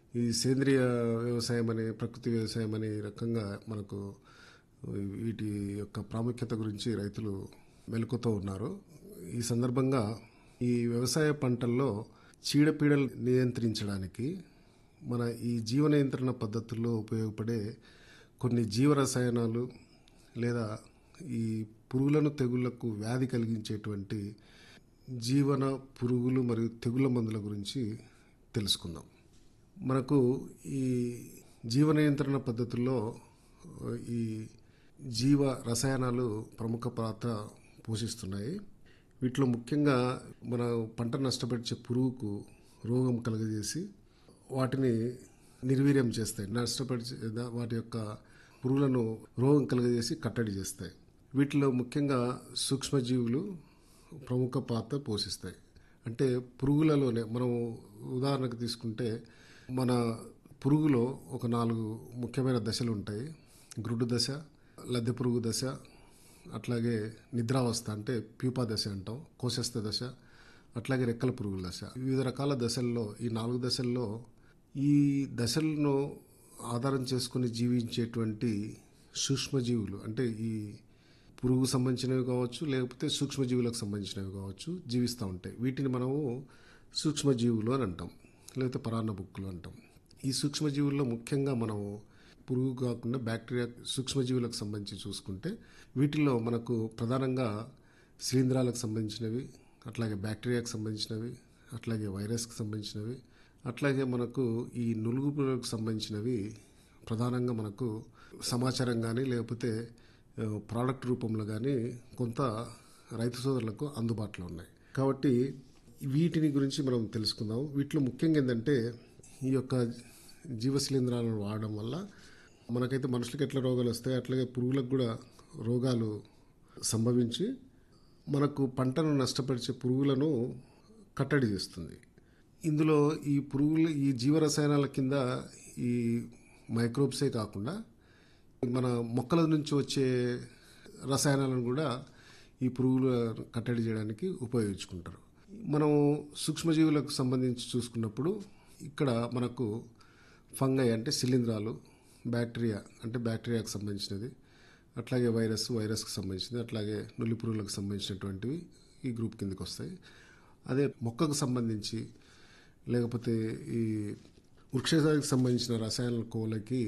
ఈ సేంద్రియ వ్యవసాయం అనే ప్రకృతి వ్యవసాయం అనే రకంగా మనకు వీటి యొక్క ప్రాముఖ్యత గురించి రైతులు మెలకుతూ ఉన్నారు ఈ సందర్భంగా ఈ వ్యవసాయ పంటల్లో చీడపీడలు నియంత్రించడానికి మన ఈ జీవ నియంత్రణ పద్ధతుల్లో ఉపయోగపడే కొన్ని జీవ రసాయనాలు లేదా ఈ పురుగులను తెగుళ్లకు వ్యాధి కలిగించేటువంటి జీవన పురుగులు మరియు తెగుళ్ళ మందుల గురించి తెలుసుకుందాం మనకు ఈ జీవ నియంత్రణ పద్ధతుల్లో ఈ జీవ రసాయనాలు ప్రముఖ పాత్ర పోషిస్తున్నాయి వీటిలో ముఖ్యంగా మన పంట నష్టపరిచే పురుగుకు రోగం కలుగజేసి వాటిని నిర్వీర్యం చేస్తాయి నష్టపరిచే వాటి యొక్క పురుగులను రోగం కలుగజేసి కట్టడి చేస్తాయి వీటిలో ముఖ్యంగా సూక్ష్మజీవులు ప్రముఖ పాత్ర పోషిస్తాయి అంటే పురుగులలోనే మనం ఉదాహరణకు తీసుకుంటే మన పురుగులో ఒక నాలుగు ముఖ్యమైన దశలు ఉంటాయి గ్రుడ్డు దశ లద్దె పురుగు దశ అట్లాగే నిద్రావస్థ అంటే ప్యూపా దశ అంటాం కోశస్థ దశ అట్లాగే రెక్కల పురుగుల దశ వివిధ రకాల దశల్లో ఈ నాలుగు దశల్లో ఈ దశలను ఆధారం చేసుకుని జీవించేటువంటి సూక్ష్మజీవులు అంటే ఈ పురుగు సంబంధించినవి కావచ్చు లేకపోతే సూక్ష్మజీవులకు సంబంధించినవి కావచ్చు జీవిస్తూ ఉంటాయి వీటిని మనము సూక్ష్మజీవులు అని అంటాం లేకపోతే పరాన్న బుక్కులు అంటాం ఈ సూక్ష్మజీవుల్లో ముఖ్యంగా మనము పురుగు కాకుండా బ్యాక్టీరియా సూక్ష్మజీవులకు సంబంధించి చూసుకుంటే వీటిల్లో మనకు ప్రధానంగా శిలీంధ్రాలకు సంబంధించినవి అట్లాగే బ్యాక్టీరియాకు సంబంధించినవి అట్లాగే వైరస్కి సంబంధించినవి అట్లాగే మనకు ఈ నులుగు పురుగులకు సంబంధించినవి ప్రధానంగా మనకు సమాచారం కానీ లేకపోతే ప్రోడక్ట్ రూపంలో కానీ కొంత రైతు సోదరులకు అందుబాటులో ఉన్నాయి కాబట్టి వీటిని గురించి మనం తెలుసుకుందాం వీటిలో ముఖ్యంగా ఏంటంటే ఈ యొక్క జీవ శిలీంధ్రాలను వాడడం వల్ల మనకైతే మనుషులకు ఎట్లా రోగాలు వస్తాయి అట్లాగే పురుగులకు కూడా రోగాలు సంభవించి మనకు పంటను నష్టపరిచే పురుగులను కట్టడి చేస్తుంది ఇందులో ఈ పురుగులు ఈ జీవరసాయనాల కింద ఈ మైక్రోబ్సే కాకుండా మన మొక్కల నుంచి వచ్చే రసాయనాలను కూడా ఈ పురుగుల కట్టడి చేయడానికి ఉపయోగించుకుంటారు మనం సూక్ష్మజీవులకు సంబంధించి చూసుకున్నప్పుడు ఇక్కడ మనకు ఫంగై అంటే శిలీంధ్రాలు బ్యాక్టీరియా అంటే బ్యాక్టీరియాకు సంబంధించినది అట్లాగే వైరస్ వైరస్కి సంబంధించినది అట్లాగే నులి పురుగులకు సంబంధించినటువంటివి ఈ గ్రూప్ కిందకి వస్తాయి అదే మొక్కకు సంబంధించి లేకపోతే ఈ వృక్షానికి సంబంధించిన రసాయనాల కోలకి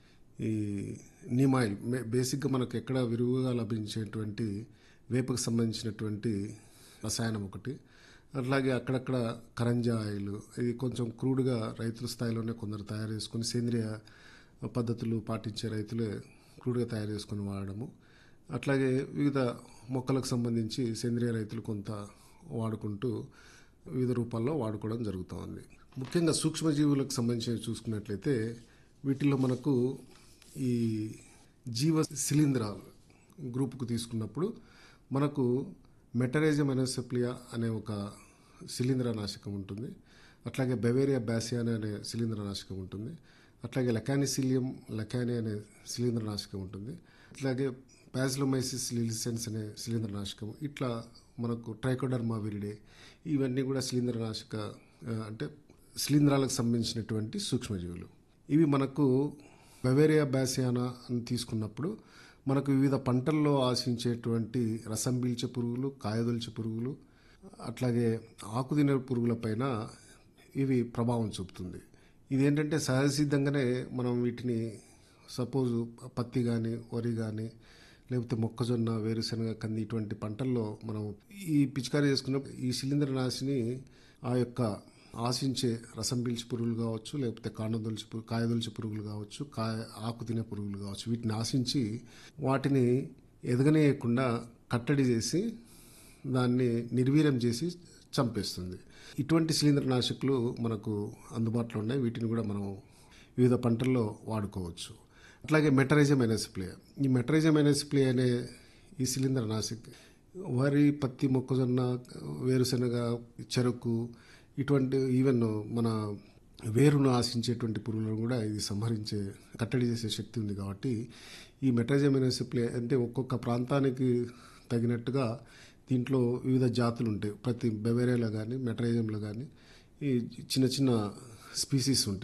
ఈ నీమాయిల్ బేసిక్గా మనకు ఎక్కడ విరుగుగా లభించేటువంటి వేపకు సంబంధించినటువంటి రసాయనం ఒకటి అట్లాగే అక్కడక్కడ కరంజా ఆయిల్ ఇది కొంచెం క్రూడ్గా రైతుల స్థాయిలోనే కొందరు తయారు చేసుకొని సేంద్రియ పద్ధతులు పాటించే రైతులే క్రూడ్గా తయారు చేసుకొని వాడడము అట్లాగే వివిధ మొక్కలకు సంబంధించి సేంద్రియ రైతులు కొంత వాడుకుంటూ వివిధ రూపాల్లో వాడుకోవడం జరుగుతూ ఉంది ముఖ్యంగా సూక్ష్మజీవులకు సంబంధించి చూసుకున్నట్లయితే వీటిలో మనకు ఈ జీవ శిలీంధ్రాలు గ్రూపుకు తీసుకున్నప్పుడు మనకు మెటరేజియం ఎనోసెప్లియా అనే ఒక శిలీంద్ర నాశకం ఉంటుంది అట్లాగే బెవేరియా బ్యాసియానా అనే శిలీంద్ర నాశకం ఉంటుంది అట్లాగే లకానిసిలియం లకాని అనే శిలీంద్ర నాశకం ఉంటుంది అట్లాగే ప్యాజిలోమైసిస్ లిలిసెన్స్ అనే శిలీంద్ర నాశకం ఇట్లా మనకు ట్రైకోడర్మా విరిడే ఇవన్నీ కూడా శిలీంద్ర నాశక అంటే శిలీంధ్రాలకు సంబంధించినటువంటి సూక్ష్మజీవులు ఇవి మనకు బవేరియా బ్యాసియానా అని తీసుకున్నప్పుడు మనకు వివిధ పంటల్లో ఆశించేటువంటి రసం పీల్చే పురుగులు కాయదొల్చే పురుగులు అట్లాగే ఆకుదిన పురుగులపైన ఇవి ప్రభావం చూపుతుంది ఇదేంటంటే సహజసిద్ధంగానే మనం వీటిని సపోజు పత్తి కానీ వరి కానీ లేకపోతే మొక్కజొన్న వేరుశనగ కంది ఇటువంటి పంటల్లో మనం ఈ పిచికారీ చేసుకున్నప్పుడు ఈ శిలీంద్ర నాశిని ఆ యొక్క ఆశించే రసం పీల్చి పురుగులు కావచ్చు లేకపోతే కాండదొలిచి పురుగు కాయదొలిచి పురుగులు కావచ్చు కాయ ఆకు తినే పురుగులు కావచ్చు వీటిని ఆశించి వాటిని ఎదగనేయకుండా కట్టడి చేసి దాన్ని నిర్వీర్యం చేసి చంపేస్తుంది ఇటువంటి శిలీంద్ర నాశకులు మనకు అందుబాటులో ఉన్నాయి వీటిని కూడా మనం వివిధ పంటల్లో వాడుకోవచ్చు అట్లాగే మెటరైజం ఎనెస్ప్లే ఈ మెటరైజం ఎనెస్ప్లే అనే ఈ శిలీంద్ర నాశక్ వరి పత్తి మొక్కజొన్న వేరుశనగ చెరకు ఇటువంటి ఈవెన్ మన వేరును ఆశించేటువంటి పురుగులను కూడా ఇది సంహరించే కట్టడి చేసే శక్తి ఉంది కాబట్టి ఈ మెటరైజం ఎనెస్ప్లే అంటే ఒక్కొక్క ప్రాంతానికి తగినట్టుగా దీంట్లో వివిధ జాతులు ఉంటాయి ప్రతి బెవేరియాలో కానీ మెటరైజంలో కానీ ఈ చిన్న చిన్న స్పీసీస్ ఉంటాయి